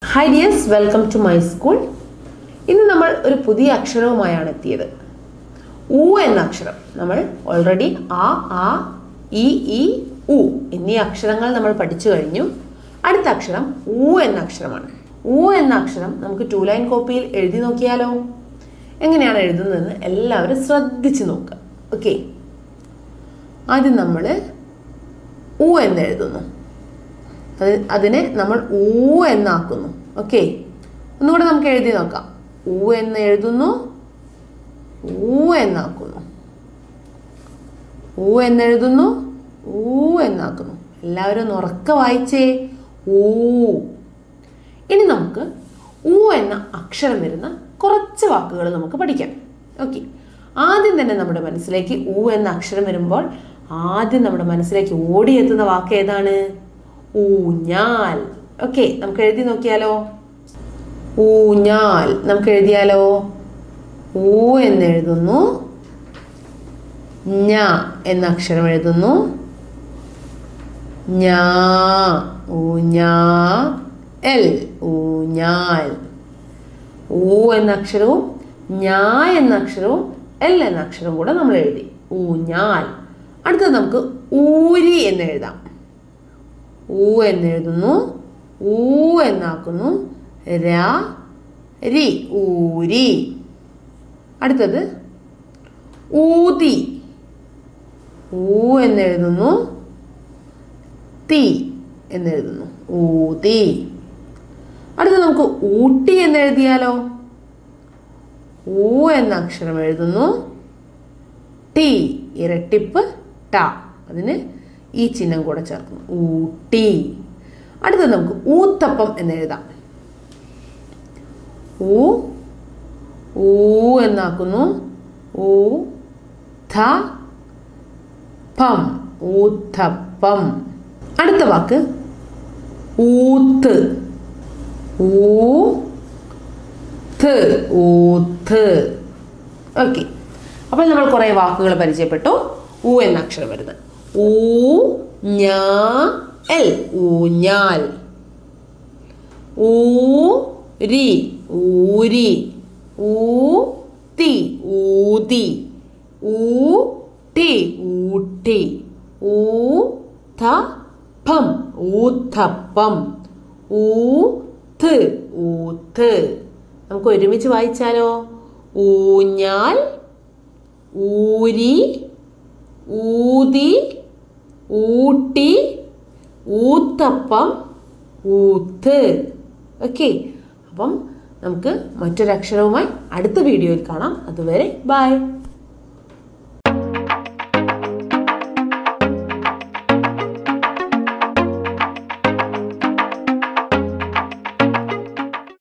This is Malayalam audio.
high dears welcome to my school ഇന്ന് നമ്മൾ ഒരു പുതിയ അക്ഷരവുമായാണ് എത്തിയത് ഉ എന്ന അക്ഷരം നമ്മൾ ഓൾറെഡി ആ ആ ഇ ഈ ഉ എന്നീ അക്ഷരങ്ങൾ നമ്മൾ പഠിച്ചു കഴിഞ്ഞു അടുത്ത അക്ഷരം ഉ എന്ന അക്ഷരമാണ് ഉ എന്ന അക്ഷരം നമുക്ക് ടു ലൈൻ കോപ്പിയിൽ എഴുതി നോക്കിയാലോ എങ്ങനെയാണ് എഴുതുന്നതെന്ന് എല്ലാവരും ശ്രദ്ധിച്ച് നോക്കുക ഓക്കെ ആദ്യം നമ്മൾ ഉ എന്ന് എഴുതുന്നു അത് അതിനെ നമ്മൾ ഊ എന്നാക്കുന്നു ഓക്കെ ഒന്നുകൂടെ നമുക്ക് എഴുതി നോക്കാം ഊ എന്ന് എഴുതുന്നു ഊ എന്നാക്കുന്നു ഊ എന്നെഴുതുന്നു ഊ എന്നാക്കുന്നു എല്ലാവരും ഒന്ന് ഉറക്കെ വായിച്ചേ ഊ ഇനി നമുക്ക് ഊ എന്ന അക്ഷരം വരുന്ന കുറച്ച് വാക്കുകൾ നമുക്ക് പഠിക്കാം ഓക്കെ ആദ്യം തന്നെ നമ്മുടെ മനസ്സിലേക്ക് ഊ എന്ന അക്ഷരം വരുമ്പോൾ ആദ്യം നമ്മുടെ മനസ്സിലേക്ക് ഓടിയെത്തുന്ന വാക്ക് ഏതാണ് ഊഞ്ഞാൽ ഓക്കെ നമുക്ക് എഴുതി നോക്കിയാലോ ഊഞ്ഞാൽ നമുക്ക് എഴുതിയാലോ ഊ എന്ന് എഴുതുന്നു ഞ എന്ന അക്ഷരം എഴുതുന്നു ഞാ ഊഞ്ഞാ എൽ ഊഞ്ഞാൽ ഊ എന്ന അക്ഷരവും ഞാ എന്ന അക്ഷരവും എൽ എന്ന അക്ഷരവും കൂടെ നമ്മൾ എഴുതി ഊഞ്ഞാൽ അടുത്തത് നമുക്ക് ഊരി എന്ന് എഴുതാം ഊ എന്നെഴുതുന്നു ഊ എന്നാക്കുന്നു ര രി ഊരി അടുത്തത് ഊതി ഊ എന്നെഴുതുന്നു തീ എന്നെഴുതുന്നു ഊതി അടുത്തത് നമുക്ക് ഊട്ടി എന്നെഴുതിയാലോ ഊ എന്ന അക്ഷരം എഴുതുന്നു ടി ഇരട്ടിപ്പ് ട അതിന് ഈ ചിഹ്നം കൂടെ ചേർക്കുന്നു ഊട്ടി അടുത്തത് നമുക്ക് ഊത്തപ്പം എന്ന് എഴുതാം ഊ ഊ എന്നാക്കുന്നു ഊ ഥ പം ഊത്തപ്പം അടുത്ത വാക്ക് ഊത്ത് ഊ ത്ത് ഊത്ത് ഓക്കെ അപ്പോൾ നമ്മൾ കുറേ വാക്കുകൾ പരിചയപ്പെട്ടു ഊ എന്ന അക്ഷരം വരുന്നത് ഊ ഞാ എൽ ഊഞ്ഞാൽ ഊ രി ഊരി ഊ തി ഊതി ഊ ടി ഊട്ടി ഊ ഥ ഭം ഊത്തപ്പം ഊ ത്ത് ഊത്ത് നമുക്ക് ഒരുമിച്ച് വായിച്ചാലോ ഊഞ്ഞാൽ ഊരി ഊതി ഊട്ടി ഊത്തപ്പം ഊത്ത് ഓക്കെ അപ്പം നമുക്ക് മറ്റൊരക്ഷരവുമായി അടുത്ത വീഡിയോയിൽ കാണാം അതുവരെ ബൈ